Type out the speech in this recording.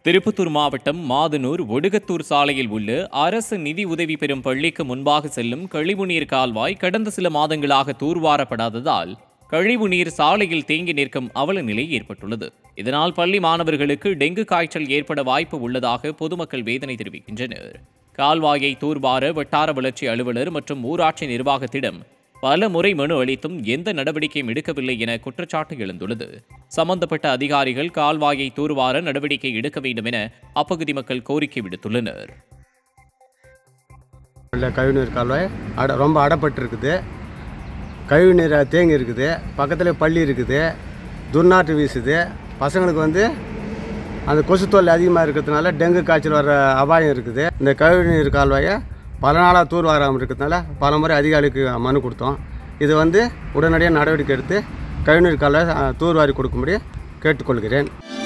திருப்பத்தூர் மாவட்டம் மாதனூர் ஒடுகத்தூர் சாலையில் உள்ள அரசு நிதி உதவி பெறும் பள்ளிக்கு முன்பாக செல்லும் கழிவுநீர் கால்வாய் கடந்த சில மாதங்களாக தூர்வாரப்படாததால் கழிவுநீர் சாலையில் தேங்கி நிற்கும் அவல நிலை ஏற்பட்டுள்ளது இதனால் பள்ளி மாணவர்களுக்கு டெங்கு காய்ச்சல் ஏற்பட வாய்ப்பு உள்ளதாக பொதுமக்கள் வேதனை தெரிவிக்கின்றனர் கால்வாயை தூர்வார வட்டார வளர்ச்சி அலுவலர் மற்றும் ஊராட்சி நிர்வாகத்திடம் பல முறை மனு அளித்தும் எந்த நடவடிக்கையும் எடுக்கவில்லை என குற்றச்சாட்டு எழுந்துள்ளது சம்பந்தப்பட்ட அதிகாரிகள் கால்வாயை தூர்வார நடவடிக்கை எடுக்க வேண்டும் என அப்பகுதி மக்கள் கோரிக்கை விடுத்துள்ளனர் உள்ள கழிவுநீர் கால்வாய் அட ரொம்ப அடப்பட்டிருக்குது கழிவுநீர் தேங்கி இருக்குது பக்கத்தில் பள்ளி இருக்குது துர்நாற்று வீசுது பசங்களுக்கு வந்து அந்த கொசு தொல்லை அதிகமாக இருக்கிறதுனால டெங்கு காய்ச்சல் வர அபாயம் இருக்குது இந்த கழிவுநீர் கால்வாயை பல நாளாக தூர் வராமல் இருக்கிறதுனால பல முறை அதிகாரிக்கு மனு கொடுத்தோம் இது வந்து உடனடியாக நடவடிக்கை எடுத்து கழிவுநீர் கால்வாய் தூர்வாரி கொடுக்கும்படி கேட்டுக்கொள்கிறேன்